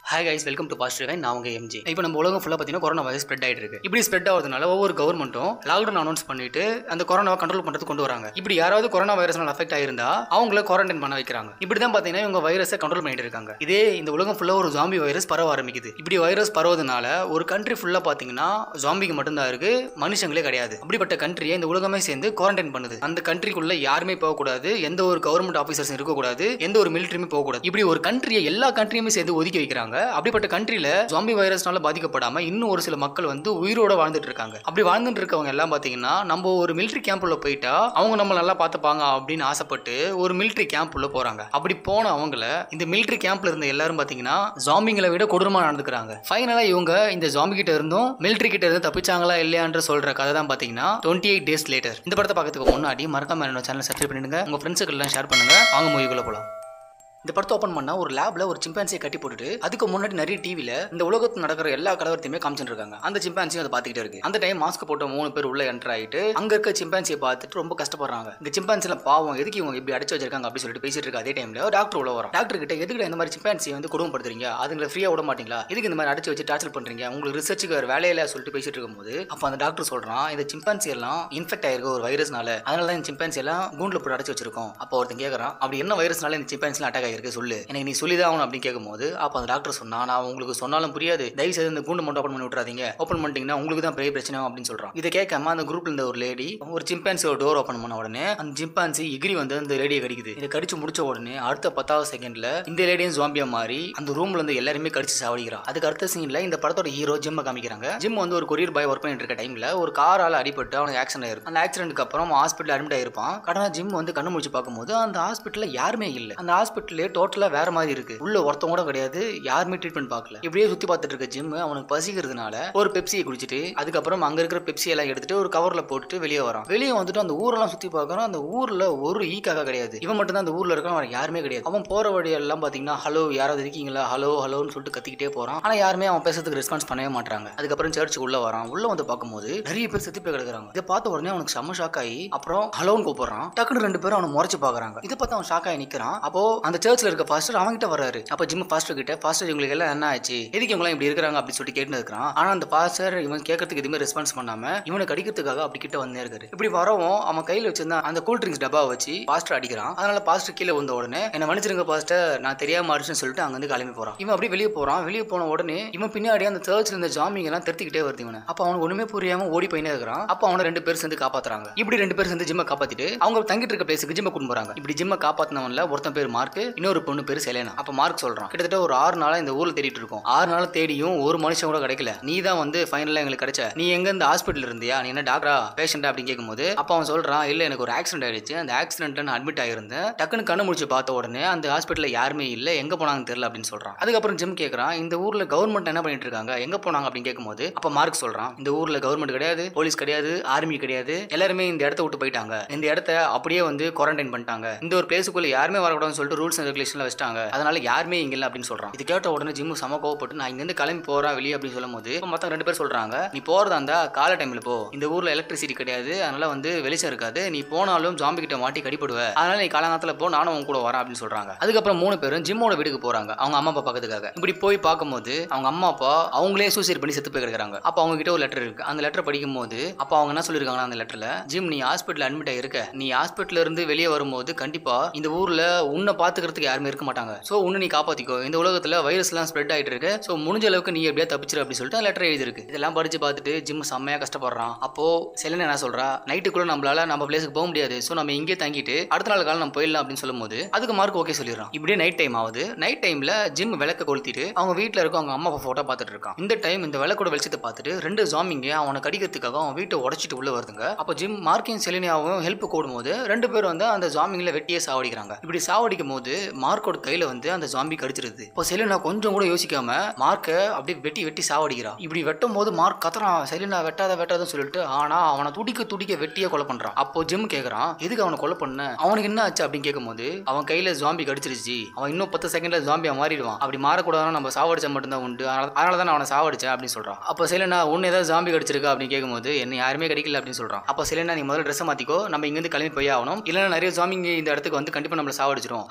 hi guys welcome to past நான் உங்க MG இப்போ நம்ம உலகம் ஃபுல்லாக பார்த்தீங்கன்னா கொரோனா வைரஸ் ஸ்ப்ரெட் ஆயிட்டு இருக்கு இப்படி ஸ்ப்ரெட் ஆகிறதுனால ஒவ்வொரு கவர்மெண்ட்டும் லாக்டவுன் அனௌன்ஸ் பண்ணிட்டு அந்த கொரோனாவை கண்ட்ரோல் பண்ணுறது கொண்டு வராங்க இப்படி யாராவது கொரோனா வைரஸ்னால அஃபெக்ட் ஆயிருந்தா அவங்கள குவாரண்டைன் பண்ண வைக்கிறாங்க இப்படி தான் பார்த்தீங்கன்னா இவங்க வைரஸை கண்ட்ரோல் பண்ணிட்டு இருக்காங்க இதே இந்த உலகம் ஃபுல்லாக ஒரு ஜாம்பி வைரஸ் பரவ ஆரம்பிக்குது இப்படி வைரஸ் பரவதுனால ஒரு கண்ட்ரி ஃபுல்லாக பார்த்தீங்கன்னா ஜாம்பிக்கு மட்டும்தான் இருக்கு மனுஷங்களே கிடையாது அப்படிப்பட்ட கண்ட்ரியை இந்த உலகமே சேர்ந்து குவாரண்டைன் பண்ணுது அந்த கண்ட்ரிக்குள்ள யாருமே போகக்கூடாது எந்த ஒரு கவர்மெண்ட் ஆஃபீஸர்ஸ் இருக்கக்கூடாது எந்த ஒரு மிலிட்டரியுமே போகக்கூடாது இப்படி ஒரு கண்ட்ரியை எல்லா கண்ட்ரியுமே சேர்ந்து ஒதுக்கி வைக்கிறாங்க அப்படிப்பட்ட கண்ட்ரில ஜாம்பி வைரஸ்னால பாதிக்கப்படாம இன்னும் ஒரு சில மக்கள் வந்து உயிரோட வாழ்ந்துட்டு இருக்காங்க அப்படி வாழ்ந்துட்டு இருக்கவங்க எல்லாம் பாத்தீங்கன்னா நம்ம ஒரு மிலிட்டரி கேம்ப்ல போயிட்டா அவங்க நம்ம நல்லா பார்த்துப்பாங்க அப்படின்னு ஆசைப்பட்டு ஒரு மிலிட்டரி கேம்ப் உள்ள போறாங்க அப்படி போன அவங்கள இந்த மிலிட்டரி கேம்ப்ல இருந்த எல்லாரும் பாத்தீங்கன்னா ஜாம்பிங்களை விட கொடூரமா நடந்துக்கிறாங்க ஃபைனலா இவங்க இந்த ஜாம்பி கிட்ட இருந்தும் மிலிட்டரி கிட்ட இருந்து தப்பிச்சாங்களா இல்லையான்ற சொல்ற கதை தான் பாத்தீங்கன்னா டுவெண்ட்டி எயிட் டேஸ் லேட்டர் இந்த படத்தை பார்க்கறதுக்கு முன்னாடி மறக்காம என்னோட சேனல் சப்ஸ்கிரைப் பண்ணிடுங்க உங்க ஃப்ரெண்ட்ஸுக்கு எல்லாம் ஷேர் பண்ணுங்க அவங்க மூவிக்குள்ள போலாம் இந்த படத்தை ஓப்பன் பண்ணா ஒரு லேப்ல ஒரு சிம்பான்சியை கட்டி போட்டுட்டு அதுக்கு முன்னாடி நிறைய டிவில இந்த உலகத்துல நடக்கிற எல்லா கலவரத்தையுமே காமிச்சிட்டு இருக்காங்க அந்த சிம்பான்சியும் அதை பார்த்துக்கிட்டே இருக்கு அந்த டைம் மாஸ்க் போட்ட மூணு பேர் உள்ள என்டர் ஆயிட்டு அங்க இருக்க சிம்பான்சியை பார்த்துட்டு ரொம்ப கஷ்டப்படுறாங்க இந்த சிம்பான்சில பாவம் எதுக்கு இவங்க இப்படி அடிச்சு வச்சிருக்காங்க அப்படின்னு சொல்லிட்டு பேசிட்டு இருக்க அதே டைம்ல டாக்டர் உள்ள வரும் டாக்டர் கிட்ட எதுக்கு இந்த மாதிரி சிம்பான்சியை வந்து கொடுமைப்படுத்துறீங்க அதுங்களை ஃப்ரீயா விட மாட்டீங்களா எதுக்கு இந்த மாதிரி அடிச்சு வச்சு டார்ச்சர் பண்றீங்க உங்களுக்கு ரிசர்ச்சுக்கு வேற வேலையில சொல்லிட்டு பேசிட்டு இருக்கும்போது அப்ப அந்த டாக்டர் சொல்றான் இந்த சிம்பான்சி எல்லாம் இன்ஃபெக்ட் ஆயிருக்க ஒரு வைரஸ்னால அதனால தான் இந்த சிம்பான்சி எல்லாம் கூண்டுல போட்டு அடைச்சு வச்சிருக்கோம் அப்போ ஒருத்தன் கேக்குறான் அப்படி என்ன வைரஸ்னால இந்த சிம்பான்சி அட்டாக் ஆயிருக்கு சொல்லு எனக்கு நீ சொல்லிதான் ஆகணும் அப்படின்னு கேட்கும்போது அப்போ அந்த டாக்டர் சொன்னா நான் உங்களுக்கு சொன்னாலும் புரியாது தயவு செய்து இந்த கூண்டு மட்டும் ஓப்பன் பண்ணி விட்றாதீங்க ஓப்பன் பண்ணிட்டீங்கன்னா உங்களுக்கு தான் பெரிய பிரச்சனை அப்படின்னு சொல்றான் இதை கேட்காம அந்த குரூப்ல இருந்த ஒரு லேடி ஒரு சிம்பான்சியோட டோர் ஓப்பன் பண்ண உடனே அந்த சிம்பான்சி எகிரி வந்து அந்த லேடியை கடிக்குது இதை கடிச்சு முடிச்ச உடனே அடுத்த பத்தாவது செகண்ட்ல இந்த லேடியும் ஜாம்பியா மாறி அந்த ரூம்ல இருந்து எல்லாருமே கடிச்சு சாவடிக்கிறான் அதுக்கு அடுத்த சீன்ல இந்த படத்தோட ஹீரோ ஜிம்ம காமிக்கிறாங்க ஜிம் வந்து ஒரு கொரியர் பாய் ஒர்க் பண்ணிட்டு இருக்க டைம்ல ஒரு காரால அடிபட்டு அவனுக்கு ஆக்சிடென்ட் ஆயிருக்கும் அந்த ஆக்சிடென்ட்க்கு அப்புறம் ஹாஸ்பிட்டல் அட்மிட் ஆயிருப்பான் கடனா ஜிம் வந்து கண்ணு முடிச்சு பார்க்கும்போது அந்த ஹாஸ்பிட்டல்ல யாருமே இல்ல அந்த ஹாஸ்பிட்டலே டோட்டலா வேற மாதிரி இருக்கு உள்ள ஒருத்தவங்க கூட கிடையாது யாருமே ட்ரீட்மெண்ட் பார்க்கல இப்படியே சுத்தி பார்த்துட்டு இருக்க ஜிம் அவனுக்கு பசிக்கிறதுனால ஒரு பெப்சியை குடிச்சிட்டு அதுக்கப்புறம் அங்க இருக்கிற பெப்சி எல்லாம் எடுத்துட்டு ஒரு கவர்ல போட்டுட்டு வெளியே வரான் வெளியே வந்துட்டு அந்த ஊரெல்லாம் சுத்தி பார்க்கறான் அந்த ஊர்ல ஒரு ஈக்காக கிடையாது இவன் மட்டும் தான் அந்த ஊர்ல இருக்கான் அவன் யாருமே கிடையாது அவன் போற வழியெல்லாம் பாத்தீங்கன்னா ஹலோ யாராவது இருக்கீங்களா ஹலோ ஹலோன்னு சொல்லிட்டு கத்திக்கிட்டே போறான் ஆனா யாருமே அவன் பேசுறதுக்கு ரெஸ்பான்ஸ் பண்ணவே மாட்டாங்க அதுக்கப்புறம் சர்ச்சுக்கு உள்ள வரான் உள்ள வந்து பார்க்கும்போது நிறைய பேர் செத்து போய் கிடக்குறாங்க இதை பார்த்த உடனே அவனுக்கு செம்ம ஷாக் ஆகி அப்புறம் ஹலோன்னு கூப்பிடுறான் டக்குனு ரெண்டு பேரும் அவனை முறைச்சு பாக்குறாங்க இதை பார்த்து அவன் ஷாக் ஆகி நிக்கிறான் அப்போ அந்த சர்ச்ல இருக்க பாஸ்டர் அவன்கிட்ட வராரு அப்ப ஜிம் பாஸ்டர் கிட்ட பாஸ்டர் இவங்களுக்கு எல்லாம் என்ன ஆச்சு எதுக்கு இவங்க இப்படி இருக்காங்க அப்படின்னு சொல்லிட்டு கேட்டு இருக்கிறான் ஆனா அந்த பாஸ்டர் இவன் கேட்கறதுக்கு எதுவுமே ரெஸ்பான்ஸ் பண்ணாம இவனை கடிக்கிறதுக்காக அப்படி கிட்ட வந்தே இருக்காரு இப்படி வரவும் அவன் கையில வச்சிருந்த அந்த கூல் ட்ரிங்க்ஸ் டப்பா வச்சு பாஸ்டர் அடிக்கிறான் அதனால பாஸ்டர் கீழே வந்த உடனே என்ன மன்னிச்சிருங்க பாஸ்டர் நான் தெரியாம அடிச்சுன்னு சொல்லிட்டு அங்க இருந்து கிளம்பி போறான் இவன் அப்படியே வெளியே போறான் வெளியே போன உடனே இவன் பின்னாடி அந்த சர்ச்ல இருந்த ஜாமிங்க எல்லாம் திருத்திக்கிட்டே வருது இவனை அப்ப அவனுக்கு ஒண்ணுமே புரியாம ஓடி போயினே இருக்கிறான் அப்ப அவனை ரெண்டு பேர் சேர்ந்து காப்பாத்துறாங்க இப்படி ரெண்டு பேர் சேர்ந்து ஜிம்ம காப்பாத்திட்டு அவங்க தங்கிட்டு இருக்க பிளேஸுக்கு ஜிம்ம கொண்டு போறாங்க இப்படி ஜிம்ம காப்பாத்தினவன்ல ஒருத்தன் பேர் மார்க் இன்னொரு பொண்ணு பேர் செலேனா அப்ப மார்க் சொல்றான் கிட்டத்தட்ட ஒரு ஆறு நாளா இந்த ஊர்ல தேடிட்டு இருக்கோம் ஆறு நாள் தேடியும் ஒரு மனுஷன் கூட கிடைக்கல நீ தான் வந்து ஃபைனலா எங்களுக்கு கிடைச்ச நீ எங்க இந்த ஹாஸ்பிட்டல் இருந்தியா நீ என்ன டாக்டரா பேஷண்டா அப்படின்னு கேட்கும்போது அப்ப அவன் சொல்றான் இல்ல எனக்கு ஒரு ஆக்சிடென்ட் ஆயிடுச்சு அந்த ஆக்சிடென்ட்ல நான் அட்மிட் ஆயிருந்தேன் டக்குன்னு கண்ணு முடிச்சு பார்த்த உடனே அந்த ஹாஸ்பிட்டல்ல யாருமே இல்ல எங்க போனாங்கன்னு தெரியல அப்படின்னு சொல்றான் அதுக்கப்புறம் ஜிம் கேக்குறான் இந்த ஊர்ல கவர்மெண்ட் என்ன பண்ணிட்டு இருக்காங்க எங்க போனாங்க அப்படின்னு கேட்கும்போது அப்ப மார்க் சொல்றான் இந்த ஊர்ல கவர்மெண்ட் கிடையாது போலீஸ் கிடையாது ஆர்மி கிடையாது எல்லாருமே இந்த இடத்த விட்டு போயிட்டாங்க இந்த இடத்த அப்படியே வந்து குவாரண்டைன் பண்ணிட்டாங்க இந்த ஒரு பிளேஸுக்குள்ள யாருமே வரக்கூடாதுன்னு சொல்லிட்டு ரூல்ஸ் அண்ட் ரெகுலேஷன்ல வச்சிட்டாங்க அதனால யாருமே இங்க இல்ல அப்படின்னு சொல்றான் இது கேட்ட உடனே ஜிம் சம கோவப்பட்டு நான் இங்க இருந்து கிளம்பி போறேன் வெளியே அப்படின்னு சொல்லும் போது மொத்தம் ரெண்டு பேர் சொல்றாங்க நீ போறதா இருந்தா கால டைம்ல போ இந்த ஊர்ல எலக்ட்ரிசிட்டி கிடையாது அதனால வந்து வெளிச்சம் இருக்காது நீ போனாலும் ஜாம்பி கிட்ட மாட்டி கடிப்படுவ அதனால நீ காலங்காலத்துல போ நானும் உன் கூட வரேன் அப்படின்னு சொல்றாங்க அதுக்கப்புறம் மூணு பேரும் ஜிம்மோட வீட்டுக்கு போறாங்க அவங்க அம்மா அப்பா பக்கத்துக்காக இப்படி போய் பார்க்கும்போது அவங்க அம்மா அப்பா அவங்களே சூசைட் பண்ணி செத்து போய் கிடக்குறாங்க அப்ப அவங்க கிட்ட ஒரு லெட்டர் இருக்கு அந்த லெட்டர் படிக்கும் போது அப்ப அவங்க என்ன சொல்லிருக்காங்கன்னா அந்த லெட்டர்ல ஜிம் நீ ஹாஸ்பிட்டல் அட்மிட் ஆயிருக்க நீ ஹாஸ்பிட்டல்ல இருந்து வெளியே வரும்போது கண்டிப்பா இந்த ஊர்ல உன்னை பாத்துக்கிறதுக்கு யாருமே இருக்க மாட்டாங்க சோ உன்னை நீ காப்பாத்திக்கோ இந்த உலகத்துல வைரஸ் எல்லாம் ஸ்ப்ரெட் ஆயிட்டு இருக்கு சோ முடிஞ்ச அளவுக்கு நீ எப்படியா தப்பிச்சிரு அப்படின்னு சொல்லிட்டு லெட்டர் எழுதிருக்கு இதெல்லாம் படிச்சு பார்த்துட்டு ஜிம் செம்மையா கஷ்டப்படுறான் அப்போ செலன் என்ன சொல்றா நைட்டுக்குள்ள நம்மளால நம்ம பிளேஸுக்கு போக முடியாது சோ நம்ம இங்கே தங்கிட்டு அடுத்த நாள் காலம் நம்ம போயிடலாம் அப்படின்னு சொல்லும்போது அதுக்கு மார்க் ஓகே சொல்லிடுறான் இப்படியே நைட் டைம் ஆகுது நைட் டைம்ல ஜிம் விளக்க கொளுத்திட்டு அவங்க வீட்டுல இருக்க அவங்க அம்மா அப்பா போட்டோ பார்த்துட்டு இருக்கான் இந்த டைம் இந்த விளக்கோட வெளிச்சத்தை பார்த்துட்டு ரெண்டு ஜாமிங்க அவனை கடிக்கிறதுக்காக அவன் வீட்டை உடைச்சிட்டு உள்ள வருதுங்க அப்போ ஜிம் மார்க்கையும் செலினியாவும் ஹெல்ப் கூடும்போது ரெண்டு பேரும் வந்து அந்த ஜாமிங்ல வெட்டியே சாவடிக்கிறாங்க இப்படி சாவடிக்கும் போது மார்க்கோட கையில வந்து அந்த ஜாம்பி கடிச்சிருது இப்போ செலினா கொஞ்சம் கூட யோசிக்காம மார்க்கை அப்படியே வெட்டி வெட்டி சாவடிக்கிறான் இப்படி வெட்டும் போது மார்க் கத்துறான் செலினா வெட்டாத வெட்டாதன்னு சொல்லிட்டு ஆனா அவனை துடிக்க துடிக்க வெட்டியே கொலை பண்றான் அப்போ ஜிம் கேக்குறான் எதுக்கு அவனை கொலை பண்ண அவனுக்கு என்ன ஆச்சு அப்படின்னு கேட்கும்போது அவன் கையில ஜாம்பி கடிச்சிருச்சு அவன் இன்னும் பத்து செகண்ட்ல ஜாம்பியா மாறிடுவான் அப்படி மாறக்கூடாதுன்னா நம்ம சாவடிச்சா மட்டும்தான் உண்டு அதனால அதனால தான் நான் அவனை சாவடிச்சேன் அப்படின்னு சொல்றான் அப்போ செலினா உன்னை ஏதாவது ஜாம்பி கடிச்சிருக்கா அப்படின்னு கேட்கும்போது என்ன யாருமே கிடைக்கல அப்படின்னு சொல்றான் அப்போ செலினா நீ முதல்ல ட்ரெஸ் மாத்திக்கோ நம்ம இங்கிருந்து கிளம்பி போய் ஆகணும் இல்லைன்னா நிறைய ஜாம்பிங்க இந்த இடத்துக்கு வந்து கண்டிப்பா நம்மள சாவடிச்சிரும் அதனால சீக்கிரம்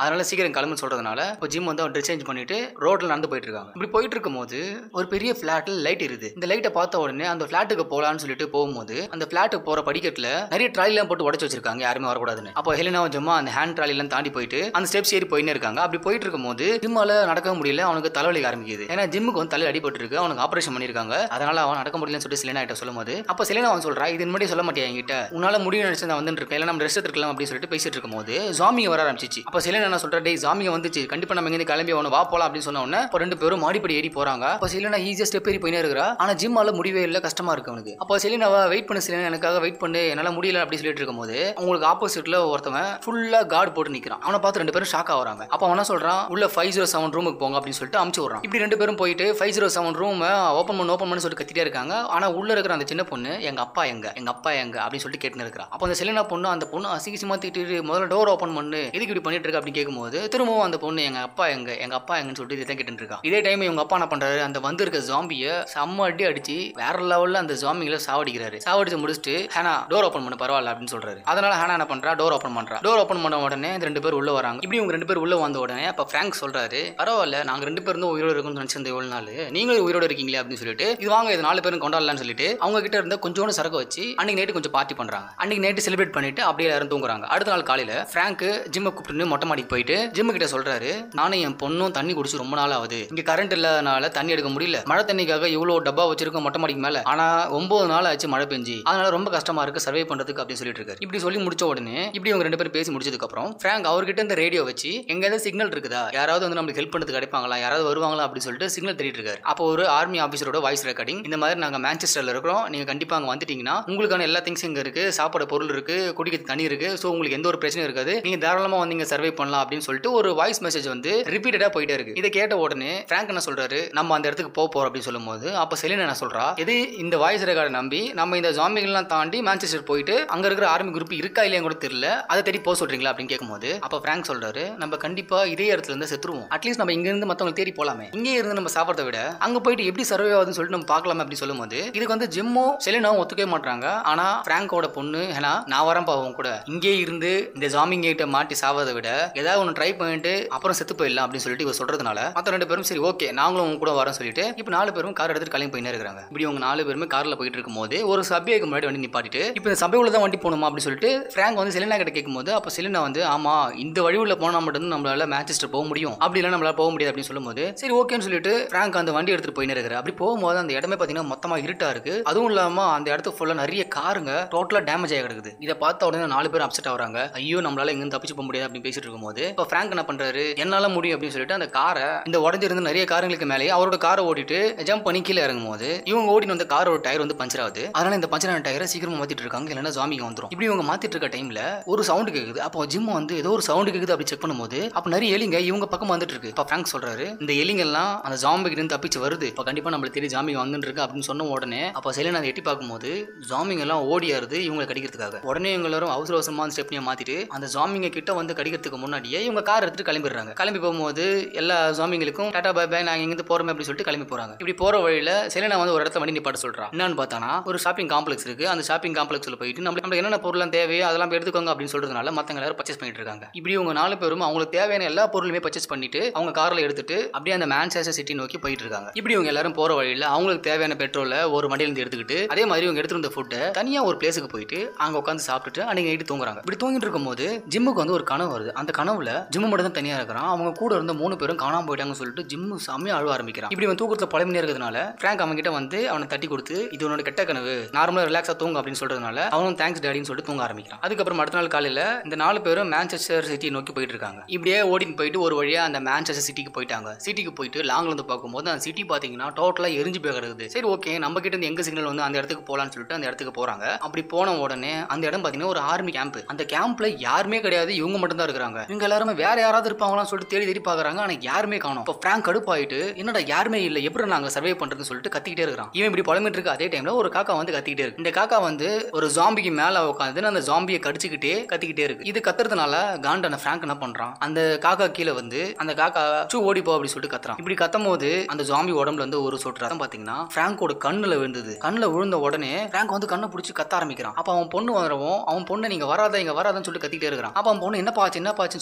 சீக்கிரம் கிளம்பு சொல்றதுனால இப்போ ஜிம் வந்து அவன் ட்ரெஸ் சேஞ்ச் பண்ணிட்டு ரோட்ல நடந்து போயிட்டு இருக்காங்க இப்படி போயிட்டு இருக்கும்போது ஒரு பெரிய ஃபிளாட்ல லைட் இருக்குது இந்த லைட்டை பார்த்த உடனே அந்த ஃபிளாட்டுக்கு போலான்னு சொல்லிட்டு போகும்போது அந்த ஃபிளாட்டுக்கு போற படிக்கட்டுல நிறைய ட்ராலி எல்லாம் போட்டு உடச்சு வச்சிருக்காங்க யாருமே வரக்கூடாதுன்னு அப்போ ஹெலினாவும் ஜம்மா அந்த ஹேண்ட் ட்ராலி எல்லாம் தாண்டி போயிட்டு அந்த ஸ்டெப்ஸ் ஏறி போயின்னு இருக்காங்க அப்படி போயிட்டு இருக்கும்போது ஜிம்மால நடக்க முடியல அவனுக்கு தலைவலி ஆரம்பிக்குது ஏன்னா ஜிம்முக்கு வந்து தலை அடிபட்டு இருக்கு அவனுக்கு ஆபரேஷன் பண்ணிருக்காங்க அதனால அவன் நடக்க முடியலன்னு சொல்லிட்டு சிலினா கிட்ட சொல்லும்போது அப்போ சிலினா அவன் சொல்றா இது முன்னாடி சொல்ல மாட்டியா என்கிட்ட உன்னால முடியும் நினைச்சு நான் வந்துட்டு இருக்கேன் இல்லை நம்ம ரெஸ்ட் எடுத்துக்கலாம் அப்படின்னு சொல்லிட்டு பேசிட்டு இருக்கும்போது ஜாமிங்க வர ஆரம்பிச்சிச்சு அப்போ சிலினா என்ன சொல்றா டேய் ஜாமிங்க வந்துச்சு கண்டிப்பா நம்ம இங்க கிளம்பி அவனை வா போலாம் அப்படின்னு சொன்ன உடனே இப்போ ரெண்டு பேரும் மாடிப்படி ஏறி போறாங்க அப்போ சிலினா ஈஸியா ஸ்டெப் ஏறி போயினே இருக்கிறா ஆனா ஜிம்மால முடியவே இல்லை கஷ்டமா இருக்கு அவனுக்கு அப்போ சிலினாவா வெயிட் பண்ண சிலினா எனக்காக வெயிட் பண்ணு என்னால முடியல அப்படி சொல்லிட்டு இருக்கும்போது அவங்களுக்கு ஆப்போசிட்ல ஒருத்தவன் ஃபுல்லா கார்டு போட்டு நிக்கிறான் அவனை பார்த்து ரெண்டு பேரும் ஷாக் ஆகுறாங்க அப்போ அவன் என்ன சொல்றான் உள்ள ஃபைவ் ஜீரோ செவன் ரூமுக்கு போங்க அப்படின்னு சொல்லிட்டு அமுச்சு விடுறான் இப்படி ரெண்டு பேரும் போயிட்டு five zero seven room open பண்ணு ஓப்பன் பண்ணு சொல்லிட்டு கத்திட்டே இருக்காங்க ஆனா உள்ள இருக்கிற அந்த சின்ன பொண்ணு எங்க அப்பா எங்க எங்க அப்பா எங்க அப்படின்னு சொல்லிட்டு கேட்டுன்னு இருக்கிறா அப்போ அந்த செலினா பொண்ணு அந்த பொண்ணு அசிங்கசியமா திட்டிட்டு முதல்ல டோர் ஓப்பன் பண்ணு எதுக்கு இப்படி பண்ணிட்டு இருக்க அப்படின்னு கேட்கும்போது திரும்பவும் அந்த பொண்ணு எங்க அப்பா எங்க எங்க அப்பா எங்கன்னு சொல்லிட்டு இதை கேட்டு இருக்கா இதே டைம் இவங்க அப்பா என்ன பண்றாரு அந்த வந்திருக்க ஜாம்பியை செம்ம அடி அடிச்சு வேற லெவல்ல அந்த ஜாம்பிங்களை சாவடிக்கிறாரு சாவடிச்சு முடிச்சுட்டு ஹேனா டோர் ஓப்பன் பண்ணு பரவாயில்ல அப்படின்னு சொல்றாரு அதனால ஹேனா என்ன பண்றா டோர் ஓப்பன் பண்றா டோர் ஓப்பன் பண்ண உடனே இந்த ரெண்டு பேர் உள்ள வராங்க இப்படி இவங்க ரெண்டு பேர் உள்ள வந்த உடனே அப்ப பிராங்க் சொல்றாரு பரவாயில்ல நாங்க ரெண்டு பேரும் தான் உயிரோட இருக்கோம்னு நினைச்சிருந்த இவ்வளவு நாள் நீங்களும் உயிரோட இருக்கீங்களே அப்படின்னு சொல்லிட்டு இது வாங்க இது நாலு பேரும் கொண்டாடலாம்னு சொல்லிட்டு அவங்க கிட்ட இருந்த கொஞ்சோண்டு சரக்கு வச்சு அன்னைக்கு நைட்டு கொஞ்சம் பார்ட்டி பண்றாங்க அன்னைக்கு நைட்டு செலிப்ரேட் பண்ணிட்டு அப்படியே எல்லாரும் தூங்குறாங்க அடுத்த நாள் காலையில பிராங்க் ஜிம்மை கூப்பிட்டு மொட்டை மாடிக்கு போயிட்டு ஜிம்மு கிட்ட சொல்றாரு நானும் என் பொண்ணும் தண்ணி குடிச்சு ரொம்ப நாள் ஆகுது இங்க கரண்ட் இல்லாதனால தண்ணி எடுக்க முடியல மழை தண்ணிக்காக இவ்வளவு டப்பா வச்சிருக்கோம் மொட்டை மாடிக்கு மேல ஆனா ஒன்பது நாள் ஆச்சு மழை பெஞ்சு அதனால ரொம்ப கஷ்டமா இருக்கு சர்வே பண்றதுக்கு அப்படின்னு சொல்லிட்டு இருக்காரு இப்படி சொல்லி முடிச்ச உடனே இப்படி இவங்க ரெண்டு பேரும் பேசி முடிச்சதுக்கு அப்புறம் பிராங்க் அவர்கிட்ட இந்த ரேடியோ வச்சு எங்க ஏதாவது சிக்னல் இருக்குதா யாராவது வந்து நம்மளுக்கு ஹெல்ப் பண்ணதுக்கு கிடைப்பாங்களா யாராவது வருவாங்களா அப்படின்னு சொல்லிட்டு சிக்னல் தேடிட்டு இருக்காரு அப்போ ஒரு ஆர்மி ஆஃபீஸரோட வாய்ஸ் ரெக்கார்டிங் இந்த மாதிரி நாங்க மேன்செஸ்டர்ல இருக்கிறோம் நீங்க கண்டிப்பா அங்க வந்துட்டீங்கன்னா உங்களுக்கான எல்லா திங்ஸ் இங்க இருக்கு சாப்பாடு பொருள் இருக்கு குடிக்க தண்ணி இருக்கு ஸோ உங்களுக்கு எந்த ஒரு பிரச்சனையும் இருக்காது நீங்க தாராளமா வந்து இங்க சர்வை பண்ணலாம் அப்படின்னு சொல்லிட்டு ஒரு வாய்ஸ் மெசேஜ் வந்து ரிப்பீட்டடா போயிட்டே இருக்கு இதை கேட்ட உடனே பிராங்க் என்ன சொல்றாரு நம்ம அந்த இடத்துக்கு போக போறோம் அப்படின்னு சொல்லும்போது அப்ப செலினா என்ன சொல்றா இது இந்த வாய்ஸ் ரெக்கார்டை நம்பி நம்ம இந்த ஜாம்பிகள்லாம் தாண்டி மான்செஸ்டர் போயிட்டு அங்க இருக்கிற ஆர்மி குரூப் இருக்கா இல்லையா கூட தெரியல அதை தேடி போக சொல்றீங்களா அப்படின்னு கேட்கும்போது அப்ப பிராங்க் சொல்றாரு நம்ம கண்டிப்பா இதே இடத்துல இருந்து செத்துருவோம் அட்லீஸ்ட் நம்ம இங்க இருந்து மத்தவங்க தேடி போலாமே இங்கே இருந்து நம்ம சாப்பிட்றத விட அங்க போயிட்டு எப்படி சர்வே ஆகுதுன்னு சொல்லிட்டு நம்ம பார்க்கலாமே அப்படி சொல்லும்போது இதுக்கு வந்து ஜிம்மோ செலினாவும் ஒத்துக்கவே மாட்டாங்க ஆனா பிராங்கோட பொண்ணு ஏன்னா நான் வரேன் பாவம் கூட இங்கே இருந்து இந்த ஜாமிங் கிட்ட மாட்டி சாவதை விட ஏதாவது ஒன்று ட்ரை பண்ணிட்டு அப்புறம் செத்து போயிடலாம் அப்படின்னு சொல்லிட்டு இவர் சொல்றதுனால மற்ற ரெண்டு பேரும் சரி ஓகே நாங்களும் உங்க கூட வரேன் சொல்லிட்டு இப்போ நாலு பேரும் கார் எடுத்துட்டு கிளம்பி போயினே இருக்காங்க இப்படி உங்க நாலு பேருமே கார்ல போயிட்டு இருக்கும்போது ஒரு சபைக்கு முன்னாடி வண்டி நிப்பாட்டிட்டு இப்போ இந்த சபையுள்ள தான் வண்டி போகணுமா அப்படின்னு சொல்லிட்டு ஃப்ராங்க் வந்து செலினா கிட்ட கேட்கும்போது அப்போ செலினா வந்து ஆமா இந்த வழி உள்ள போனா மட்டும் நம்மளால மேன்செஸ்டர் போக முடியும் அப்படி இல்லை நம்மளால போக முடியாது அப்படின்னு சொல்லும்போது சரி ஓகேன்னு சொல்லிட்டு ஃப்ராங்க் அந்த வண்டி எடுத்துட்டு போயினே இருக்காரு அப்படி போகும்போது அந்த இடமே பார்த்தீங்கன்னா மொத்தமா இருட்டா இருக்கு அதுவும் இல்லாம அந்த இடத்துக்கு ஃபுல்லா நிறைய காருங்க டோட்டலா டேமேஜ் ஆகி கிடக்குது இதை பார்த்த உடனே நாலு பேர் அப்செட் ஆகுறாங்க ஐயோ நம்மளால இங்க தப்பிச்சு போக முடியாது அப்படின்னு பேசிட்டு இருக்கும்போது இப்போ ஃப்ராங்க் என்ன பண்றாரு என்னால முடியும் அப்படின்னு சொல்லிட்டு அந்த காரை இந்த உடஞ்சிருந்த நிறைய காருங்களுக்கு மேலேயே அவரோட காரை ஓட்டிட்டு ஜம்ப் பண்ணி கீழே இறங்கும் போது இவங்க ஓடிட்டு வந்த காரோட டயர் வந்து பஞ்சர் ஆகுது அதனால இந்த பஞ்சர் ஆன டயரை சீக்கிரமா மாத்திட்டு இருக்காங்க இல்லைன்னா ஜாமிங்க வந்துரும் இப்படி இவங்க மாத்திட்டு இருக்க டைம்ல ஒரு சவுண்ட் கேக்குது அப்போ ஜிம் வந்து ஏதோ ஒரு சவுண்ட் கேக்குது அப்படி செக் பண்ணும்போது அப்ப நிறைய எலிங்க இவங்க பக்கம் வந்துட்டு இருக்கு இப்போ ஃப்ராங்க் சொல்றாரு இந்த எலிங்க எல்லாம் அந்த ஜாம்பிக்கு இருந்து தப்பிச்சு வருது இப்போ கண்டிப்பா நம்மளுக்கு தெரியும் ஜாமிங்க வந்துட்டு இருக்கு அப்படின்னு சொன்ன உடனே அப்போ செலினா அதை எட்டி பார்க்கும்போது ஜாமிங்க எல்லாம் ஓடியாருது இவங்களை கடிக்கிறதுக்காக உடனே இவங்க எல்லாரும் அவசர அவசரமா அந்த ஸ்டெப்னியை மாத்திட்டு அந்த ஜாமிங்க கிட்ட வந்து கடிக்கிறதுக்கு முன்னாடியே இவங்க கார் எடுத்துட்டு கிளம்பிடுறாங்க கிளம்பி போகும்போது எல்லா ஜாமிங்களுக்கும் டாடா பை பை நாங்க இங்கிருந்து போறோம் அப்படின்னு சொல்லிட்டு கிளம்பி போறாங்க இப்படி போற வழியில செலினா வந்து ஒரு இடத்துல வண்டி நிப்பாட்ட சொல்றான் என்னன்னு பார்த்தானா ஒரு ஷாப்பிங் காம்ப்ளெக்ஸ் இருக்கு அந்த ஷாப்பிங் காம்ப்ளெக்ஸ்ல போயிட்டு நம்ம நம்மளுக்கு என்னென்ன பொருள்லாம் தேவையோ அதெல்லாம் போய் எடுத்துக்கோங்க அப்படின்னு சொல்றதுனால மத்தவங்க எல்லாரும் பர்ச்சேஸ் பண்ணிட்டு இருக்காங்க இப்படி இவங்க நாலு பேரும் அவங்களுக்கு தேவையான எல்லா பொருளுமே பர்ச்சேஸ் பண்ணிட்டு அவங்க கார்ல எடுத்துட்டு அப்படியே அந்த மேன்செஸ்டர் சிட்டி நோக்கி போயிட்டு இருக்காங்க இப்படி இவங்க எல்லாரும் போற வழியில அவங்களுக்கு தேவையான பெட்ரோல ஒரு வண்டியில இருந்து எடுத்துக்கிட்டு அதே மாதிரி இவங்க எடுத்துருந்த ஃபுட்டை தனியா ஒரு பிளேஸுக்கு போயிட்டு அங்க உட்காந்து சாப்பிட்டுட்டு அன்னைக்கு நைட்டு தூங்குறாங்க இப்படி தூங்கிட்டு இருக்கும்போது ஜிம்முக்கு வந்து ஒரு கனவு வருது அந்த கனவுல ஜிம்மு மட்டும் தான் தனியா இருக்கிறான் அவங்க கூட இருந்த மூணு பேரும் காணாம போயிட்டாங்கன்னு சொல்லிட்டு ஜிம்மு செம்மையா அழுவ ஆரம்பிக்கிறான் இப்படி அவன் தூக்கத்துல பழமையா இருக்கிறதுனால பிராங்க் அவன் கிட்ட வந்து அவனை தட்டி கொடுத்து இது உன்னோட கெட்ட கனவு நார்மலா ரிலாக்ஸா தூங்க அப்படின்னு சொல்றதுனால அவனும் தேங்க்ஸ் டேடின்னு சொல்லிட்டு தூங்க ஆரம்பிக்கிறான் அதுக்கப்புறம் அடுத்த நாள் காலையில இந்த நாலு பேரும் மேன்செஸ்டர் சிட்டி நோக்கி போயிட்டு இருக்காங்க இப்படியே ஓடின்னு போயிட்டு ஒரு வழியா அந்த மேன்செஸ்டர் சிட்டிக்கு போயிட்டாங்க சிட்டிக்கு போயிட்டு லாங்ல இருந்து பார்க்கும்போது அந்த சிட்டி பாத்தீங்கன்னா டோட்டலா எரிஞ்சு போய் கிடக்குது சரி ஓகே நம்ம கிட்ட இருந்து எங்க சிக்னல் வந்து அந்த இடத்துக்கு போலாம்னு சொல்லிட்டு அந்த இடத்துக்கு போறாங்க அப்படி போன உடனே அந்த இடம் பாத்தீங்கன்னா ஒரு ஆர்மி கேம்ப் அந்த கேம்ப்ல யாருமே கிடையாது இவங்க மட்டும் தான் இருக்காங்க இவங்க எல்லாருமே வேற யாராவது இருப்பாங்களான்னு சொல்லிட்டு தேடி தேடி பாக்குறாங்க ஆனா யாருமே காணும் இப்போ பிராங்க் கடுப்பாயிட்டு என்னடா யாருமே இல்ல எப்படி நாங்க சர்வே பண்றதுன்னு சொல்லிட்டு கத்திக்கிட்டே இருக்கிறான் இவன் இப்படி புலம்பிட்டு இருக்க அதே டைம்ல ஒரு காக்கா வந்து கத்திக்கிட்டே இருக்கு இந்த காக்கா வந்து ஒரு ஜாம்பிக்கு மேல உட்காந்து அந்த ஜாம்பியை கடிச்சுக்கிட்டே கத்திக்கிட்டே இருக்கு இது கத்துறதுனால காண்டான பிராங்க் என்ன பண்றான் அந்த காக்கா கீழே வந்து அந்த காக்கா சூ ஓடி போ அப்படி சொல்லிட்டு கத்துறான் இப்படி கத்தும் போது அந்த ஜாம்பி உடம்புல இருந்து ஒரு சொட்டு ரத்தம் பாத்தீங்கன்னா பிராங்கோட கண்ணுல விழுந்தது கண்ணுல விழுந்த உடனே பிராங்க் வந்து கண்ணை பிடிச்சி கத்த ஆரம்பிக்கிறான் அப்ப அவன் பொண்ணு வரவும் அவன் பொண்ணு நீங்க வராத இங்க வராதன்னு சொல்லிட்டு கத்திட்டே இருக்கிறான் அப்ப அவன் பொண்ணு என்ன பாச்சு என்ன பாச்சுன்னு சொல்லிட்டு அவன் கிட்ட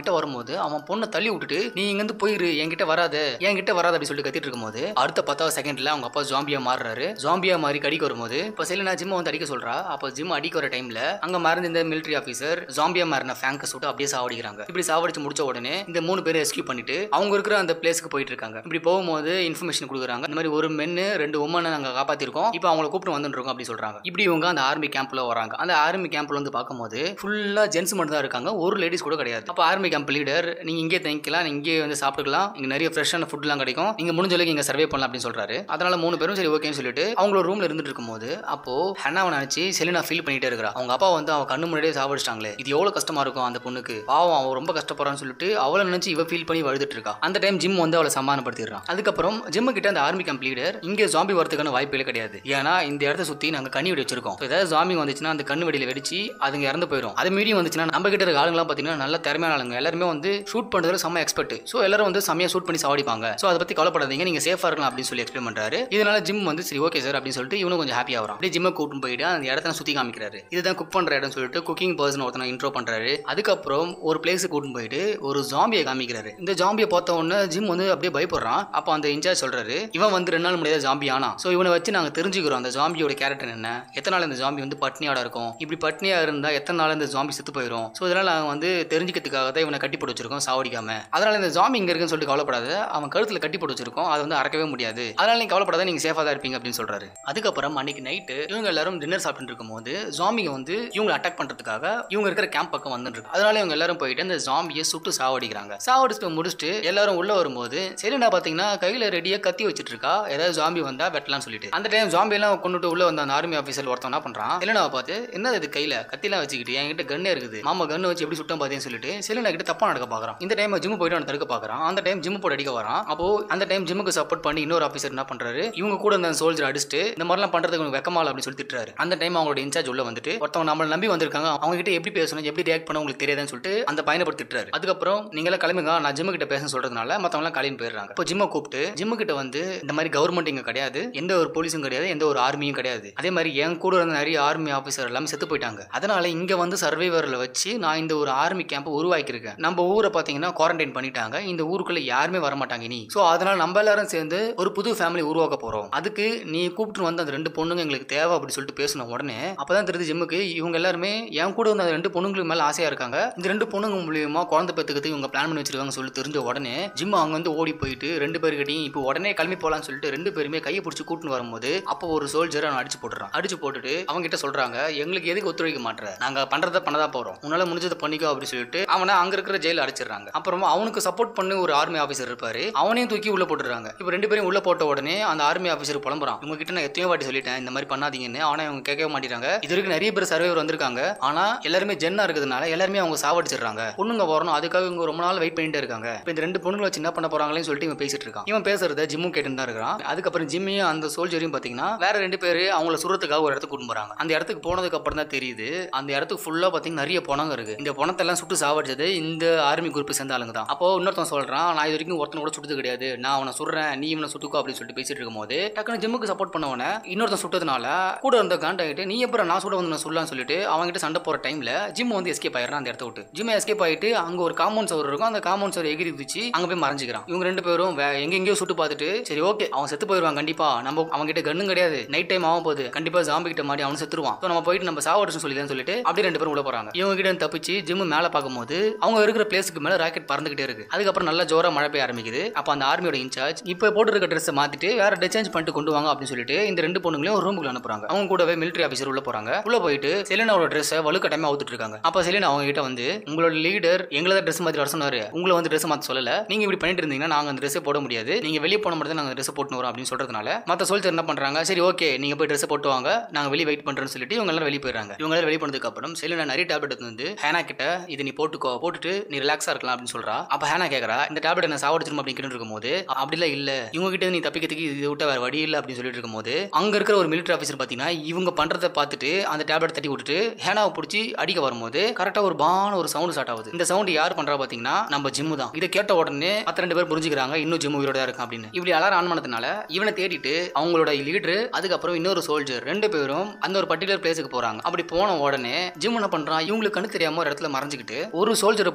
கிட்ட வரும்போது அவன் பொண்ணை தள்ளி விட்டுட்டு நீ இங்கிருந்து போயிரு என்கிட்ட வராத என்கிட்ட வராத அப்படின்னு சொல்லிட்டு கத்திட்டு இருக்கும்போது அடுத்த பத்தாவது செகண்ட்ல அவங்க அப்பா ஜாம்பியா மாறுறாரு ஜாம்பியா மாறி கடிக்க வரும்போது இப்ப செலினா ஜிம் வந்து அடிக்க சொல்றா அப்ப ஜிம் அடிக்க வர டைம்ல அங்க மறந்து இந்த மிலிட்டரி ஆபீசர் ஜாம்பியா மாறின ஃபேங்க சுட்டு அப்படியே சாவடிக்கிறாங்க இப்படி சாவடிச்சு முடிச்ச உடனே இந்த மூணு பேரும் ரெஸ்கியூ பண்ணிட்டு அவங்க இருக்கிற அந்த பிளேஸ்க்கு போயிட்டு இருக்காங்க இப்படி போகும்போது இன்ஃபர்மேஷன் கொடுக்குறாங்க இந்த மாதிரி ஒரு மென்னு ரெண்டு உமனை நாங்க காப்பாத்திருக்கோம் இப்போ அவங்கள கூப்பிட்டு வந்துட்டு இருக்கோம் அப்படி சொல்றாங்க இப்படி இவங்க அந்த ஆர்மி கேம்ப்ல வராங்க அந்த ஆர்மி கேம்ப்ல வந்து பார்க்கும்போது ஃபுல்லா ஜென்ஸ் மட்டும் தான் இருக்காங்க ஒரு லேடிஸ் கூட கிடையாது அப்போ ஆர்மி கேம்ப் லீடர் நீங்க இங்கே தங்கிக்கலாம் நீங்க இங்கே வந்து சாப்பிட்டுக்கலாம் இங்க நிறைய ஃப்ரெஷ்ஷான ஃபுட்லாம் கிடைக்கும் நீங்க முடிஞ்ச அளவுக்கு இங்க சர்வே பண்ணலாம் அப்படின்னு சொல்றாரு அதனால மூணு பேரும் சரி ஓகேன்னு சொல்லிட்டு அவங்களோட ரூம்ல இருந்துட்டு இருக்கும்போது அப்போ ஹன்னாவை நினைச்சு செலினா ஃபீல் பண்ணிட்டே இருக்கிறா அவங்க அப்பா வந்து அவன் கண்ணு முன்னாடியே சாப்பிடுச்சிட்டாங்களே இது எவ்வளவு கஷ்டமா இருக்கும் அந்த பொண்ணுக்கு பாவம் அவன் ரொம்ப கஷ்டப்படுறான்னு சொல்லிட்டு அவளை நினைச்சு இவ ஃபீல் பண்ணி வழுதுட்டு இருக்கா அந்த டைம் ஜிம் வந்து அவளை சமாதானப்படுத்திடுறான் அதுக்கப்புறம் ஜிம்மு கிட்ட அந்த ஆர்மி கேம்ப் லீடர் இங்க ஜாம்பி வரதுக்கான வாய்ப்பே கிடையாது ஏன்னா இந்த இடத்த சுத்தி நாங்க கண்ணி வெடி வச்சிருக்கோம் So, ஏதாவது ஜாம்பி வந்துச்சுன்னா அந்த கண்ணு வெடியில வெடிச்சு அதுங்க இறந்து போயிடும் அது மீறி வந்துச்சுன்னா நம்ம கிட்ட இருக்க ஆளுங்கலாம் பாத்தீங்கன்னா நல்ல திறமையான ஆளுங்க எல்லாருமே வந்து ஷூட் பண்றதுல செம்ம எக்ஸ்பர்ட் ஸோ எல்லாரும் வந்து செம்மையா ஷூட் பண்ணி சாவடிப்பாங்க ஸோ அதை பத்தி கவலைப்படாதீங்க நீங்க சேஃபா இருக்கலாம் அப்படின்னு சொல்லி எக்ஸ்பிளைன் பண்றாரு இதனால ஜிம் வந்து சரி ஓகே சார் அப்படின்னு சொல்லிட்டு இவனும் கொஞ்சம் ஹாப்பியா வரும் அப்படியே ஜிம்மை கூட்டிட்டு போயிட்டு அந்த இடத்த சுத்தி காமிக்கிறாரு இதுதான் குக் பண்ற இடம் சொல்லிட்டு குக்கிங் பர்சன் ஒருத்தனை இன்ட்ரோ பண்றாரு அதுக்கப்புறம் ஒரு பிளேஸ் கூட்டிட்டு போயிட்டு ஒரு ஜாம்பியை காமிக்கிறாரு இந்த ஜாம்பியை பார்த்த உடனே ஜிம் வந்து அப்படியே பயப்படுறான் அப்போ அந்த இன்சார்ஜ் சொல்றாரு இவன் வந்து ரெண்டு நாள் முடியாத ஜாம்பி ஆனா ஸோ இவனை வச்சு நாங்க தெரிஞ்சுக்கிறோம் அந்த ஜாம்பியோட கேரக்டர் என்ன எத்தனை நாள் இந்த ஜாம்பி வந்து பட்னியோட இருக்கும் இப்படி பட்னியா இருந்தா எத்தனை நாள் இந்த ஜாம்பி செத்து போயிடும் ஸோ இதனால நாங்கள் வந்து தெரிஞ்சுக்கிறதுக்காக தான் இவனை கட்டி போட்டு வச்சிருக்கோம் சாவடிக்காம அதனால இந்த ஜாம்பி இங்க இருக்குன்னு சொல்லிட்டு கவலைப்படாத அவன் கழுத்துல கட்டி போட்டு வச்சிருக்கோம் அதை வந்து அறக்கவே முடியாது அதனால நீங்க கவலைப்படாத நீங்க சேஃபா தான் இருப்பீங்க அப்படின்னு சொல்றாரு அதுக்கப்புறம் அன்னைக்கு நைட்டு இவங்க எல்லாரும் டின்னர் சாப்பிட்டு இருக்கும்போது ஜாம்பிங்க வந்து இவங்க அட்டாக் பண்றதுக்காக இவங்க இருக்கிற கேம்ப் பக்கம் வந்துட்டு இருக்கு அதனால இவங்க எல்லாரும் போயிட்டு அந்த ஜாம்பியை சுட்டு சாவடிக்கிறாங்க சாவடிச்சு முடிச்சுட்டு எல்லாரும் உள்ள வரும்போது சரிண்ணா பாத்தீங்கன்னா கையில ரெடியா கத்தி வச்சிட்டு இருக்கா ஏதாவது ஜாம்பி வந்தா வெட்டலாம்னு சொல்லிட்டு அந்த டைம் ஜாம்பி எல்லாம் கொண்டுட்டு உள்ள வந்த அந்த ஆர்மி ஆஃபீஸர் ஒருத்தன் என்ன பண்றான் செலினாவை பார்த்து என்ன இது கையில கத்திலாம் வச்சுக்கிட்டு என்கிட்ட கண்ணே இருக்குது மாமா கண்ணு வச்சு எப்படி சுட்டம் பார்த்தேன்னு சொல்லிட்டு செலினா கிட்ட தப்பா நடக்க பாக்குறான் இந்த டைம் ஜிம் போயிட்டு அவனை தடுக்க பாக்குறான் அந்த டைம் ஜிம் போட்டு அடிக்க வரான் அப்போ அந்த டைம் ஜிம்முக்கு சப்போர்ட் பண்ணி இன்னொரு ஆஃபீஸர் என்ன பண்றாரு இவங்க கூட இந்த சோல்ஜர் அடிச்சுட்டு இந்த மாதிரிலாம் பண்றதுக்கு உனக்கு வெக்கமால அப்படின்னு சொல்லி திட்டுறாரு அந்த டைம் அவங்களோட இன்சார்ஜ் உள்ள வந்துட்டு ஒருத்தவங்க நம்மள நம்பி வந்திருக்காங்க அவங்க கிட்ட எப்படி பேசணும் எப்படி ரியாக்ட் பண்ண உங்களுக்கு தெரியாதுன்னு சொல்லிட்டு அந்த பையனை போட்டு திட்டுறாரு அதுக்கப்புறம் நீங்க எல்லாம் கிளம்புங்க நான் ஜிம்மு கிட்ட பேச சொல்றதுனால மத்தவங்க எல்லாம் கிளம்பி போயிடுறாங்க இப்போ ஜிம்மை கூப்பிட்டு ஜிம்மு கிட்ட வந்து இந்த மாதிரி கவர்மெண்ட் இங்க கிடையாது எந்த ஒரு போலீஸும் கிடையாது எந்த ஒரு ஆர்மியும் கிடையாது அதே மாதிரி என் கூட இருந்த நிறைய ஆர்மி ஆஃபீஸர் எல்லாமே செத்து போயிட்டாங்க அதனால இங்க வந்து சர்வைவர்ல வச்சு நான் இந்த ஒரு ஆர்மி கேம்ப் உருவாக்கியிருக்கேன் நம்ம ஊரை பாத்தீங்கன்னா குவாரண்டைன் பண்ணிட்டாங்க இந்த ஊருக்குள்ள யாருமே வர மாட்டாங்க இனி சோ அதனால நம்ம எல்லாரும் சேர்ந்து ஒரு புது ஃபேமிலி உருவாக்க போறோம் அதுக்கு நீ கூப்பிட்டு வந்து அந்த ரெண்டு பொண்ணுங்க எங்களுக்கு தேவை அப்படி சொல்லிட்டு பேசின உடனே அப்பதான் தெரியுது ஜிம்முக்கு இவங்க எல்லாருமே என் கூட வந்த அந்த ரெண்டு பொண்ணுங்களுக்கு மேல ஆசையா இருக்காங்க இந்த ரெண்டு பொண்ணுங்க மூலியமா குழந்தை பெத்துக்கிறதுக்கு இவங்க பிளான் பண்ணி வச்சிருக்காங்க சொல்லி தெரிஞ்ச உடனே ஜிம் அவங்க வந்து ஓடி போயிட்டு ரெண்டு பேருக்கிட்டையும் இப்போ உடனே கிளம்பி போலாம்னு சொல்லிட்டு ரெண்டு பேருமே கையை பிடிச்சி கூட்டின்னு வரும்போது அப்போ ஒரு சோல்ஜர் அவன் அடிச்சு போட்டுறான் அடிச்சு போட்டுட்டு அவங்க கிட்ட சொல்றாங்க எங்களுக்கு எதுக்கு ஒத்துழைக்க மாட்ற நாங்க பண்றத பண்ணதா போறோம் உன்னால முடிஞ்சதை பண்ணிக்கோ அப்படின்னு சொல்லிட்டு அவனை அங்க இருக்கிற ஜெயில அடிச்சிடுறாங்க அப்புறமா அவனுக்கு சப்போர்ட் பண்ணி ஒரு ஆர்மி ஆஃபீஸர் இருப்பாரு அவனையும் தூக்கி உள்ள போட்டுறாங்க இப்போ ரெண்டு பேரும் உள்ள போட்ட உடனே அந்த ஆர்மி ஆஃபீஸர் புலம்புறான் இவங்க கிட்ட நான் எத்தனையோ வாட்டி சொல்லிட்டேன் இந்த மாதிரி பண்ணாதீங்கன்னு ஆனா இவங்க கேட்கவே மாட்டேறாங்க இது வரைக்கும் நிறைய பேர் சர்வைவர் வந்திருக்காங்க ஆனா எல்லாருமே ஜென்னா இருக்கிறதுனால எல்லாருமே அவங்க சாவடிச்சிடுறாங்க பொண்ணுங்க வரணும் அதுக்காக இவங்க ரொம்ப நாள் வெயிட் பண்ணிட்டே இருக்காங்க இப்போ இந்த ரெண்டு பொண்ணுங்களை வச்சு என்ன பண்ண போறாங்களேன்னு சொல்லிட்டு இவன் பேசிட்டு இருக்கான் இவன் பேசுறத ஜிம்மும் கேட்டு தான் இருக்கிறான் அதுக்கப்புறம் ஜிம்மியும் அந்த சோல்ஜரையும் பாத்தீங்கன்னா வேற ரெண்டு பேர் அவங்கள சுரத்துக்காக ஒரு இடத்துக்கு கூட்டு போறாங்க அந்த இடத்துக்கு போனதுக்கு அப்புறம் தான் தெரியுது அந்த இடத்துக்கு ஃபுல்லா பாத்தீங்கன்னா நிறைய பணங்க இருக்கு இந்த பணத்தை எல்லாம் சுட்டு சாவடிச்சது இந்த ஆர்மி குரூப் சேர்ந்த ஆளுங்க தான் அப்போ இன்னொருத்தன் சொல்றான் நான் இது வரைக்கும் ஒருத்தன் கூட சுட்டது கிடையாது நான் அவனை சுடுறேன் நீ இவனை சுட்டுக்கோ அப்படின்னு சொல்லிட்டு பேசிட்டு இருக்கும்போது டக்குனு ஜிம்முக்கு சப்போர்ட் பண்ணவன இன்னொருத்தன் சுட்டதுனால கூட இருந்த காண்டாயிட்டு நீ எப்பறம் நான் சுட வந்து நான் சொல்லலாம்னு சொல்லிட்டு அவங்ககிட்ட சண்டை போற டைம்ல ஜிம் வந்து எஸ்கேப் ஆயிடுறான் அந்த இடத்த விட்டு ஜிம் எஸ்கேப் ஆயிட்டு அங்க ஒரு காம்பவுண்ட் சவர் இருக்கும் அந்த காம்பவுண்ட் சவர் எகிரி குதிச்சு அங்க போய் மறைஞ்சிக்கிறான் இவங்க ரெண்டு பேரும் வே- எங்கெங்கேயோ சுட்டு பார்த்துட்டு சரி ஓகே அவன் செத்து போயிடுவான் கண்டிப்பா நம்ம அவங்க கிட்ட கண்ணும் கிடையாது நைட் டைம் ஆகும் போது கண்டிப்பா ஜாம்பி கிட்ட மாடி அவன் செத்துருவான் So நம்ம போயிட்டு நம்ம சாவடிச்சு சொல்லி சொல்லிட்டு அப்படியே ரெண்டு பேரும் உள்ள போறாங்க இவங்க கிட்ட இருந்து தப்பிச்சு ஜிம் மேல பார்க்கும்போது அவங்க இருக்கிற பிளேஸ்க்கு மேல ராக்கெட் பறந்துகிட்டே இருக்கு அதுக்கப்புறம் நல்லா ஜோரா மழை பெய்ய ஆரம்பிக்குது அப்ப அந்த ஆர்மியோட இன்சார்ஜ் இப்போ போட்டுருக்க ட்ரெஸ் மாத்திட்டு வேற டிசேஞ்ச் பண்ணிட்டு கொண்டு வாங்க அப்படின்னு சொல்லிட்டு இந்த ரெண்டு பொண்ணுங்களையும் ஒரு ரூமுக்குள்ள அனுப்புறாங்க அவங்க கூடவே மிலிட்டரி ஆஃபீஸர் உள்ள போறாங்க உள்ள போயிட்டு செலினாவோட ட்ரெஸ்ஸை வலுக்கட்டாயமா அவுத்துட்டு இருக்காங்க அப்ப செலினா அவங்க கிட்ட வந்து உங்களோட லீடர் எங்களை தான் ட்ரெஸ் மாத்தி வர சொன்னாரு உங்களை வந்து ட்ரெஸ் மாத்த சொல்லல நீங்க இப்படி பண்ணிட்டு இருந்தீங்கன்னா நாங்க அந்த ட்ரெஸ் போட முடியாது நீங்க வெளியே போன மட்டும் தான் நாங்க ட்ரெஸ் போட்டு வரோம் அப்படின்னு சொல்றதுனால மத்த சோல்ஜர் என்ன பண்றாங்க சரி ஓகே நீங்க போய் ட்ரெஸ் போட்டு வாங்க நாங்க வெளியே வெயிட் பண்றோம்னு சொல்லிட்டு இவங்க எல்லாரும் வெளியே போயிடுறாங்க இவங்க எல்லாரும் வெளியே போனதுக்கு அப்புறம் செலினா நிறைய டேப்லெட் எடுத்து வந்து ஹேனா கிட்ட இது நீ போட்டுக்கோ போட்டுட்டு நீ ரிலாக்ஸா இருக்கலாம் அப்படின்னு சொல்றா அப்ப ஹேனா கேக்குறா இந்த டேப்லெட் என்ன சாவடிச்சிரும் அப்படின்னு கேட்டு இருக்கும்போது அப்படிலாம் இல்ல இவங்க கிட்ட இருந்து நீ தப்பிக்கிறதுக்கு இது விட்ட வேற வழி இல்ல அப்படின்னு சொல்லிட்டு இருக்கும்போது அங்க இருக்கிற ஒரு மிலிட்டரி ஆஃபீஸர் பாத்தீங்கன்னா இவங்க பண்றதை பார்த்துட்டு அந்த டேப்லெட் தட்டி விட்டுட்டு ஹேனாவை பிடிச்சி அடிக்க வரும்போது கரெக்டா ஒரு பான ஒரு சவுண்ட் ஸ்டார்ட் ஆகுது இந்த சவுண்ட் யார் பண்றா பாத்தீங்கன்னா நம்ம ஜிம்மு தான் இதை கேட்ட உடனே மத்த ரெண்டு பேர் புரிஞ்சுக்கிறாங்க இன்னும் ஜிம்மு உயிரோட தான் இருக்கான் அப்படின்னு இப்படி அலாரம் ஆன் பண்ணதுனால இவனை தேடிட்டு அவங்களோட லீடர் அதுக்கப்புறம் இன்னொரு சோல்ஜர் ரெண்டு பேரும் அந்த ஒரு பர்டிகுலர் பிளேஸுக்கு போறாங்க அப்படி போன உடனே ஜிம் என்ன பண்றான் இவங்களுக்கு கண்ணு தெரியாம ஒரு இடத்துல மறைஞ்சுக்கிட்டு ஒரு சோல்ஜரை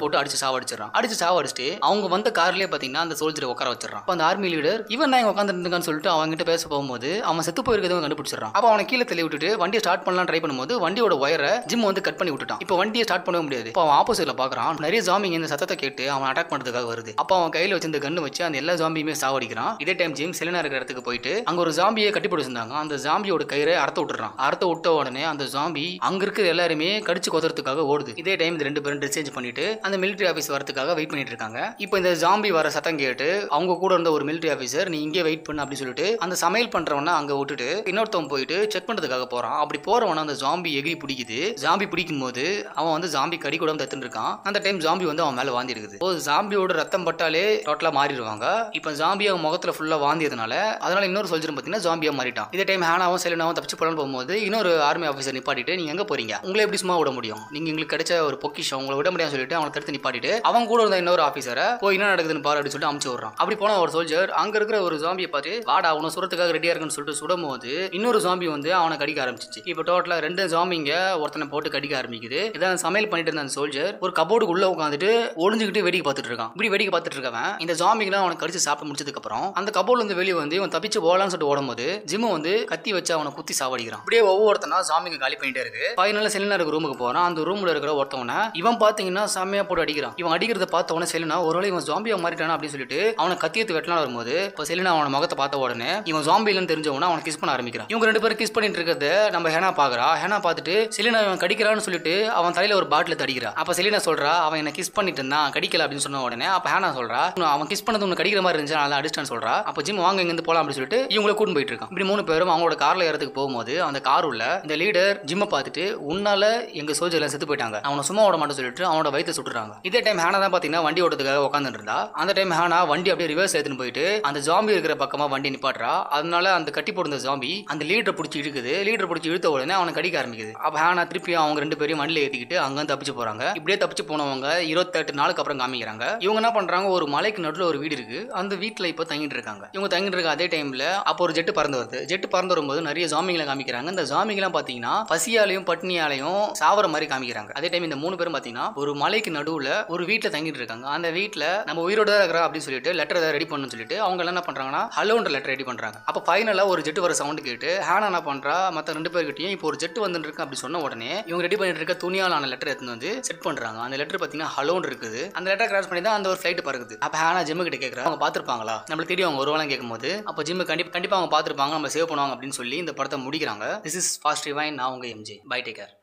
போட்டு அடிச்சு சாவடிச்சிடறான் அடிச்சு சாவடிச்சுட்டு அவங்க வந்த கார்லயே பாத்தீங்கன்னா அந்த சோல்ஜரை உட்கார வச்சிடறான் அப்ப அந்த ஆர்மி லீடர் இவன் தான் உட்காந்து இருக்கான்னு சொல்லிட்டு அவங்க கிட்ட பேச போகும்போது அவன் செத்து போயிருக்கதும் கண்டுபிடிச்சிடறான் அப்ப அவனை கீழே தள்ளி விட்டுட்டு வண்டியை ஸ்டார்ட் பண்ணலாம் ட்ரை பண்ணும்போது வண்டியோட ஒயரை ஜிம் வந்து கட் பண்ணி விட்டுட்டான் இப்போ வண்டியை ஸ்டார்ட் பண்ணவே முடியாது இப்போ அவன் ஆப்போசிட்ல பாக்குறான் நிறைய ஜாம்பிங்க இந்த சத்தத்தை கேட்டு அவன் அட்டாக் பண்றதுக்காக வருது அப்போ அவன் கையில வச்சிருந்த கன்னு வச்சு அந்த எல்லா ஜாம்பியுமே சாவடிக்கிறான் இதே டைம் ஜிம் செலினா இருக்கிற இடத்துக்கு போயிட்டு அங்க ஒரு ஜாம்பியை கட்டி போட்டுருந்தாங்க அந்த ஜாம்பியோட கயிறை அறுத்து விட்டுறான் அறுத்து விட்ட உடனே அந்த ஜாம்பி அங்க இருக்கிற எல்லாருமே கடிச்சு கொதறதுக்காக ஓடுது இதே டைம் இந்த ரெண்டு பேரும் ட்ரெஸ் சேஞ்ச் பண்ணிட்டு அந்த மிலிட்டரி ஆஃபீஸ் வரதுக்காக வெயிட் பண்ணிட்டு இருக்காங்க இப்போ இந்த ஜாம்பி வர சத்தம் கேட்டு அவங்க கூட இருந்த ஒரு மிலிட்டரி ஆஃபீஸர் நீ இங்கே வெயிட் பண்ணு அப்படின்னு சொல்லிட்டு அந்த சமையல் பண்றவன அங்க விட்டுட்டு இன்னொருத்தவன் போயிட்டு செக் பண்றதுக்காக போறான் அப்படி போறவன அந்த ஜாம்பி எகிரி பிடிக்குது ஜாம்பி பிடிக்கும் போது அவன் வந்து ஜாம்பி கடி கூட தத்துன்னு இருக்கான் அந்த டைம் ஜாம்பி வந்து அவன் மேல வாந்தி இருக்குது ஓ ஜாம்பியோட ரத்தம் பட்டாலே டோட்டலா மாறிடுவாங்க இப்போ ஜாம்பி அவன் முகத்துல ஃபுல்லா வாந்தியதுனால அதனால இன்னொரு சொல்ஜர் பார்த்தீங்கன்னா ஜாம்பியா மாறிட்டான் இதே டைம் ஹேனாவும் செலினாவும் தப்பிச்சு போலான்னு போகும்போது இன்னொரு ஆர்மி ஆஃபீஸர் நிப்பாட்டிட்டு நீங்க எங்க போறீங்க உங்களை எப்படி சும்மா விட முடியும் நீங்க எங்களுக்கு கிடைச்ச ஒரு பொக்கிஷம் உங்களை விட முடியாதுன்னு சொல்லிட்டு அவனை தடுத்து நிப்பாட்டிட்டு அவன் கூட இருந்த இன்னொரு ஆஃபீஸரை போய் என்ன நடக்குதுன்னு பாரு அப்படின்னு சொல்லிட்டு அமுச்சு விடுறான் அப்படி போன ஒரு சோல்ஜர் அங்க இருக்கிற ஒரு ஜாம்பியை பார்த்து வாடா அவனை சுரத்துக்காக ரெடியா இருக்குன்னு சொல்லிட்டு சுடும் போது இன்னொரு ஜாம்பி வந்து அவனை கடிக்க ஆரம்பிச்சிச்சு இப்போ டோட்டலா ரெண்டு ஜாம்பிங்க ஒருத்தனை போட்டு கடிக்க ஆரம்பிக்குது இதான் சமையல் பண்ணிட்டு இருந்த அந்த சோல்ஜர் ஒரு கபோர்டுக்கு உள்ள உட்காந்துட்டு ஒளிஞ்சுக்கிட்டு வேடிக்கை பார்த்துட்டு இருக்கான் இப்படி வேடிக்கை பார்த்துட்டு இருக்கவன் இந்த ஜாம்பிங்கெல்லாம் அவனை கடிச்சு சாப்பிட்டு முடிச்சதுக்கு அப்புறம் அந்த கபோர்ட்ல இருந்து வெளியே வந்து இவன் தப்பிச்சு போகலாம்னு சொல்லிட்டு ஓடும்போது ஜிம்மு வந்து கத்தி வச்சு அவனை குத்தி சாவடிக்கிறான் அப்படியே ஒவ்வொருத்தனா ஜாம்பிங்க காலி பண்ணிட்டே இருக்கு ஃபைனல்ல செலினா இருக்க ரூமுக்கு போறான் அந்த ரூம்ல இருக்கிற ஒருத்தவனை இவன் பாத்தீங்கன்னா செம்மையா போட்டு அடிக்கிறான் இவன் அடிக்கிறத பார்த்த உடனே செலினா ஒருவேளை இவன் ஜாம்பியா மாறிட்டானா அப்படின்னு சொல்லிட்டு அவனை கத்தியத்து வெட்டலாம் வரும்போது இப்போ செலினா அவன முகத்தை பார்த்த உடனே இவன் ஜாம்பி இல்லைன்னு தெரிஞ்சவன அவனை கிஸ் பண்ண ஆரம்பிக்கிறான் இவங்க ரெண்டு பேரும் கிஸ் பண்ணிட்டு இருக்கிறத நம்ம ஹேனா பாக்குறா ஹேனா பார்த்துட்டு செலினா இவன் கடிக்கிறான்னு சொல்லிட்டு அவன் தலையில ஒரு பாட்டில தடிக்கிறா அப்ப செலினா சொல்றா அவன் என்ன கிஸ் பண்ணிட்டு இருந்தான் கடிக்கல அப்படின்னு சொன்ன உடனே அப்ப ஹேனா சொல்றா "உன்னை அவன் கிஸ் பண்ணது உன்னை கடிக்கிற மாதிரி இருந்துச்சு நான் அடிச்சிட்டான்னு சொல்றா அப்ப ஜிம் வாங்க இங்க இருந்து போலாம் அப்படின்னு சொல்லிட்டு இவங்கள கூட்டு போயிட்டு இருக்கான் இப்படி மூணு பேரும் அவங்களோட கார்ல ஏறதுக்கு போகும்போது அந்த கார் உள்ள இந்த லீடர் ஜிம்மை பார்த்துட்டு உன்னால எங்க சோல்ஜர் எல்லாம் செத்து போயிட்டாங்க அவனை சும்மா விட மாட்டேன்னு சொல்லிட்டு அவனோட வயிற்று சுட்டுறாங்க இதே டைம் ஹேனா தான் பாத்தீங்கன்னா வண்டி ஓட்டத்துக்காக உட்காந்துட்டு இருந்தா அந்த டைம் ஹேனா வண்டி அப்படியே ரிவர்ஸ் எடுத்துன்னு போயிட்டு அந்த ஜாம்பி இருக்கிற பக்கமா வண்டி நிப்பாட்டுறா அதனால அந்த கட்டி போடுற ஜாம்பி அந்த லீடரை பிடிச்சி இழுக்குது லீடர் பிடிச்சி இழுத்த உடனே அவனை கடிக்க ஆரம்பிக்குது அப்ப ஹேனா திருப்பி அவங்க ரெண்டு பேரையும் வண்டியில ஏத்திக்கிட்டு அங்க தப்பிச்சு போறாங்க இப்படியே தப்பிச்சு போனவங்க இருபத்தெட்டு நாளுக்கு அப்புறம் காமிக்கிறாங்க இவங்க என்ன பண்றாங்க ஒரு மலைக்கு நடுவில் ஒரு வீடு இருக்கு அந்த வீட்டுல இப்போ தங்கிட்டு இருக்காங்க இவங்க தங்கிட்டு இருக்க அதே டைம்ல அப்போ ஒரு ஜெட்டு பறந்து வருது ஜெட்டு பறந்து வரும்போது நிறைய ஜாமிங்களை காமிக்கிறாங்க இந்த ஜாமிங்கெல்லாம் பாத்தீங்கன்னா பசியாலையும் பட்னியாலையும் சாவர மாதிரி காமிக்கிறாங்க அதே டைம் இந்த மூணு பேரும் பாத்தீங்கன்னா ஒரு மலைக்கு நடுவுல ஒரு வீட்டுல தங்கிட்டு இருக்காங்க அந்த வீட்டுல நம்ம உயிரோட தான் இருக்கிறோம் அப்படின்னு சொல்லிட்டு லெட்டர் ஏதாவது ரெடி பண்ணணும்னு சொல்லிட்டு அவங்க எல்லாம் என்ன பண்றாங்கன்னா ஹலோன்ற லெட்டர் ரெடி பண்றாங்க அப்ப ஃபைனலா ஒரு ஜெட்டு வர சவுண்ட் கேட்டு ஹேனா என்ன பண்றா மத்த ரெண்டு பேர்கிட்டயும் இப்போ ஒரு ஜெட்டு வந்துட்டு இருக்கு அப்படி சொன்ன உடனே இவங்க ரெடி பண்ணிட்டு இருக்க துணியாலான லெட்டர் எடுத்து வந்து செட் பண்றாங்க அந்த லெட்டர் பாத்தீங்கன்னா ஹலோன் இருக்குது அந்த லெட்டர் கிராஸ் பண்ணி தான் அந்த ஒரு ஃபிளைட் பறக்குது அப்ப ஹேனா ஜிம்மு கிட்ட கேக்குறா அவங்க பாத்திருப்பாங்களா நம்மளுக்கு தெரியும் அவங்க ஒரு வேளை கேட்கும்போது அப்போ ஜிம்மு கண்டிப்பா கண்டிப்பா அவங்க பாத்திருப்பாங்க நம்ம சேவ் பண்ணுவாங்க அப்படின்னு சொல்லி இந்த படத்தை முடிக்கிறாங்க திஸ் இஸ் ஃபாஸ்ட் ரிவைன் நான் உங்க எம்ஜே பை டேக்கர்